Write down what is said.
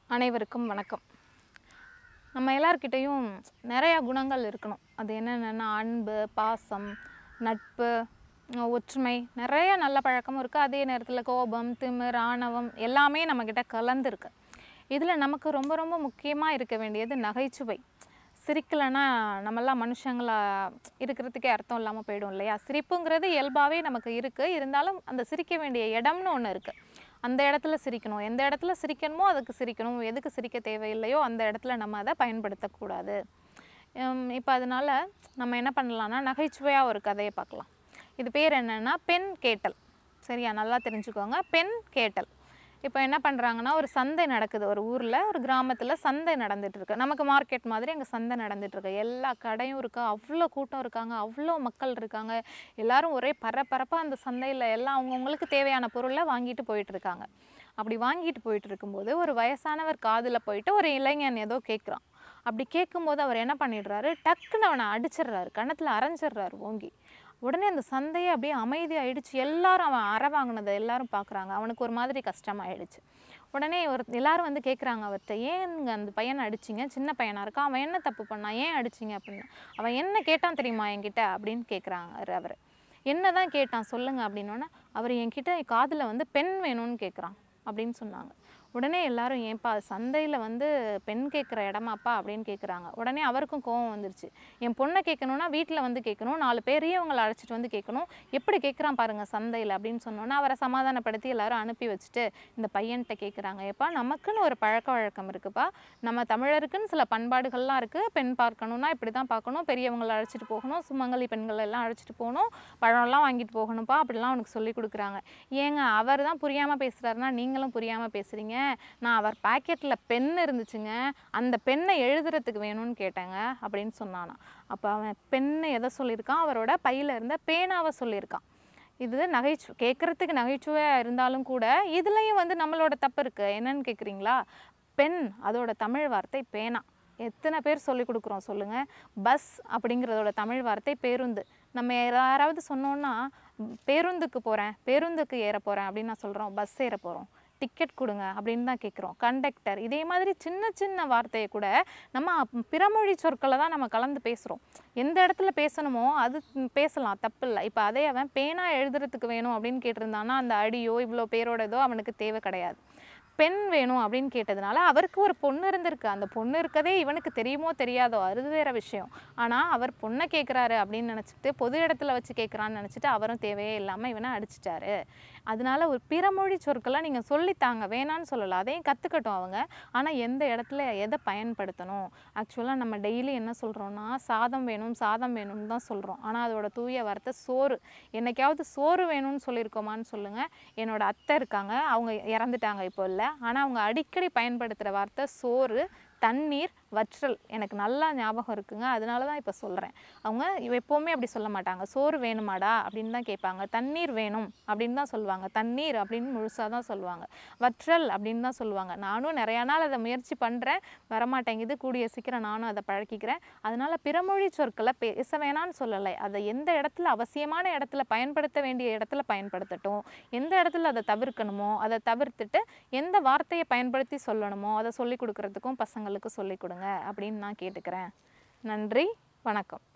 அனைவருக்கும் வணக்கம் நம்ம எல்லார்கிட்டேயும் நிறையா குணங்கள் இருக்கணும் அது என்னென்னா அன்பு பாசம் நட்பு அஹ் ஒற்றுமை நிறைய நல்ல பழக்கமும் இருக்குது அதே நேரத்தில் கோபம் திமிர் ஆணவம் எல்லாமே நம்மக்கிட்ட கலந்துருக்கு இதில் நமக்கு ரொம்ப ரொம்ப முக்கியமாக இருக்க வேண்டியது நகைச்சுவை சிரிக்கலைன்னா நம்மெல்லாம் மனுஷங்களா இருக்கிறதுக்கே அர்த்தம் இல்லாமல் போயிடும் இல்லையா சிரிப்புங்கிறது இயல்பாகவே நமக்கு இருக்குது இருந்தாலும் அந்த சிரிக்க வேண்டிய இடம்னு ஒன்று இருக்குது அந்த இடத்துல சிரிக்கணும் எந்த இடத்துல சிரிக்கணுமோ அதுக்கு சிரிக்கணும் எதுக்கு சிரிக்க தேவையில்லையோ அந்த இடத்துல நம்ம அதை பயன்படுத்தக்கூடாது இப்போ அதனால் நம்ம என்ன பண்ணலாம்னா நகைச்சுவையாக ஒரு கதையை பார்க்கலாம் இது பேர் என்னென்னா பெண் கேட்டல் சரியா நல்லா தெரிஞ்சுக்கோங்க பெண் கேட்டல் இப்போ என்ன பண்ணுறாங்கன்னா ஒரு சந்தை நடக்குது ஒரு ஊரில் ஒரு கிராமத்தில் சந்தை நடந்துட்டு இருக்கு நமக்கு மார்க்கெட் மாதிரி அங்கே சந்தை நடந்துட்டு இருக்கு எல்லா கடையும் இருக்கு அவ்வளோ கூட்டம் இருக்காங்க அவ்வளோ மக்கள் இருக்காங்க எல்லாரும் ஒரே பரபரப்பாக அந்த சந்தையில் எல்லாம் அவங்கவுங்களுக்கு தேவையான பொருளை வாங்கிட்டு போயிட்டு இருக்காங்க அப்படி வாங்கிட்டு போயிட்டு இருக்கும்போது ஒரு வயசானவர் காதில் போயிட்டு ஒரு இளைஞன் ஏதோ கேட்குறான் அப்படி கேட்கும்போது அவர் என்ன பண்ணிடுறாரு டக்குன்னு அவனை அடிச்சிடுறாரு கன்னத்தில் அரைஞ்சிடுறாரு ஓங்கி உடனே அந்த சந்தையே அப்படியே அமைதியாயிடுச்சு எல்லாரும் அவன் அற வாங்கினதை எல்லாரும் பார்க்குறாங்க அவனுக்கு ஒரு மாதிரி கஷ்டமாயிடுச்சு உடனே ஒரு எல்லாரும் வந்து கேட்குறாங்க அவர்கிட்ட ஏங்க அந்த பையனை அடிச்சிங்க சின்ன பையனாக இருக்கான் அவன் என்ன தப்பு பண்ணான் ஏன் அடிச்சிங்க அப்படின்னு அவன் என்ன கேட்டான் தெரியுமா என்கிட்ட அப்படின்னு கேட்குறாங்க அவர் என்ன தான் கேட்டான் சொல்லுங்க அப்படின்னோடனே அவர் என்கிட்ட காதில் வந்து பெண் வேணும்னு கேட்குறான் அப்படின்னு சொன்னாங்க உடனே எல்லாரும் ஏன்பா சந்தையில் வந்து பெண் கேட்குற இடமாப்பா அப்படின்னு கேட்குறாங்க உடனே அவருக்கும் கோவம் வந்துருச்சு என் பொண்ணை கேட்கணுன்னா வீட்டில் வந்து கேட்கணும் நாலு பெரியவங்களை அழைச்சிட்டு வந்து கேட்கணும் எப்படி கேட்குறான் பாருங்க சந்தையில் அப்படின்னு சொன்னோன்னே அவரை சமாதானப்படுத்தி எல்லாரும் அனுப்பி வச்சுட்டு இந்த பையன்கிட்ட கேட்குறாங்க ஏப்பா நமக்குன்னு ஒரு பழக்க வழக்கம் இருக்குப்பா நம்ம தமிழருக்குன்னு சில பண்பாடுகள்லாம் இருக்குது பெண் பார்க்கணுன்னா இப்படி தான் பார்க்கணும் பெரியவங்களை அழைச்சிட்டு போகணும் சுமங்கலி பெண்கள் எல்லாம் அழைச்சிட்டு போகணும் பழம்லாம் வாங்கிட்டு போகணும்ப்பா அப்படிலாம் அவனுக்கு சொல்லி கொடுக்குறாங்க ஏங்க அவர் தான் புரியாமல் பேசுகிறாருன்னா நீங்களும் புரியாமல் பேசுகிறீங்க நான் அவர் பாக்கெட்டில் பென் இருந்துச்சுங்க அந்த பெண்ணை எழுதுறதுக்கு வேணும்னு கேட்டேங்க அப்படின்னு சொன்னானா அப்போ அவன் பெண்ணை எதை சொல்லியிருக்கான் அவரோட பையில் இருந்த பேனாவை சொல்லியிருக்கான் இது நகைச்சு கேட்குறதுக்கு நகைச்சுவையாக இருந்தாலும் கூட இதுலேயும் வந்து நம்மளோட தப்பு இருக்குது என்னன்னு கேட்குறீங்களா பெண் அதோட தமிழ் வார்த்தை பேனா எத்தனை பேர் சொல்லி கொடுக்குறோம் சொல்லுங்கள் பஸ் அப்படிங்கிறதோட தமிழ் வார்த்தை பேருந்து நம்ம யாராவது சொன்னோன்னா பேருந்துக்கு போகிறேன் பேருந்துக்கு ஏற போகிறேன் அப்படின்னு நான் சொல்கிறோம் பஸ் ஏற போகிறோம் டிக்கெட் கொடுங்க அப்படின்னு தான் கேட்குறோம் கண்டக்டர் இதே மாதிரி சின்ன சின்ன வார்த்தையை கூட நம்ம அப்- பிறமொழி சொற்களை தான் நம்ம கலந்து பேசுகிறோம் எந்த இடத்துல பேசணுமோ அது பேசலாம் தப்பு இல்லை இப்போ அதே அவன் பேனா எழுதுறதுக்கு வேணும் அப்படின்னு கேட்டிருந்தானா அந்த அடியோ இவ்வளோ பேரோடதோ அவனுக்கு தேவை கிடையாது பெண் வேணும் அப்படின்னு கேட்டதுனால அவருக்கு ஒரு பொண்ணு இருந்திருக்கு அந்த பொண்ணு இருக்கதே இவனுக்கு தெரியுமோ தெரியாதோ அது வேற விஷயம் ஆனால் அவர் பொண்ணை கேட்குறாரு அப்படின்னு நினச்சிட்டு பொது இடத்துல வச்சு கேட்குறான்னு நினச்சிட்டு அவரும் தேவையே இல்லாமல் இவனை அடிச்சிட்டாரு அதனால ஒரு பிறமொழி சொற்களை நீங்கள் சொல்லித்தாங்க வேணான்னு சொல்லலை அதையும் கற்றுக்கட்டும் அவங்க ஆனால் எந்த இடத்துல எதை பயன்படுத்தணும் ஆக்சுவலாக நம்ம டெய்லி என்ன சொல்கிறோன்னா சாதம் வேணும் சாதம் வேணும்னு தான் சொல்கிறோம் ஆனால் அதோட தூய வார்த்தை சோறு என்னைக்காவது சோறு வேணும்னு சொல்லியிருக்கோமான்னு சொல்லுங்கள் என்னோட அத்தை இருக்காங்க அவங்க இறந்துட்டாங்க இப்போ இல்லை ஆனால் அவங்க அடிக்கடி பயன்படுத்துகிற வார்த்தை சோறு தண்ணீர் வற்றல் எனக்கு நல்லா ஞாபகம் இருக்குங்க அதனால தான் இப்போ சொல்கிறேன் அவங்க இவ- எப்போவுமே அப்படி சொல்ல மாட்டாங்க சோறு வேணுமாடா அப்படின்னு தான் கேட்பாங்க தண்ணீர் வேணும் அப்படின்னு தான் சொல்லுவாங்க தண்ணீர் அப்படின்னு முழுசாக தான் சொல்லுவாங்க வற்றல் அப்படின்னு தான் சொல்லுவாங்க நானும் நிறையா நாள் அதை முயற்சி பண்ணுறேன் வரமாட்டேங்குது கூடிய சீக்கிரம் நானும் அதை பழக்கிக்கிறேன் அதனால் பிறமொழி சொற்களை பேச வேணான்னு சொல்லலை அதை எந்த இடத்துல அவசியமான இடத்துல பயன்படுத்த வேண்டிய இடத்துல பயன்படுத்தட்டும் எந்த இடத்துல அதை தவிர்க்கணுமோ அதை தவிர்த்துட்டு எந்த வார்த்தையை பயன்படுத்தி சொல்லணுமோ அதை சொல்லி கொடுக்கறதுக்கும் பசங்களுக்கு சொல்லிக் கொடுங்க அப்படின்னு நான் கேட்டுக்கிறேன் நன்றி வணக்கம்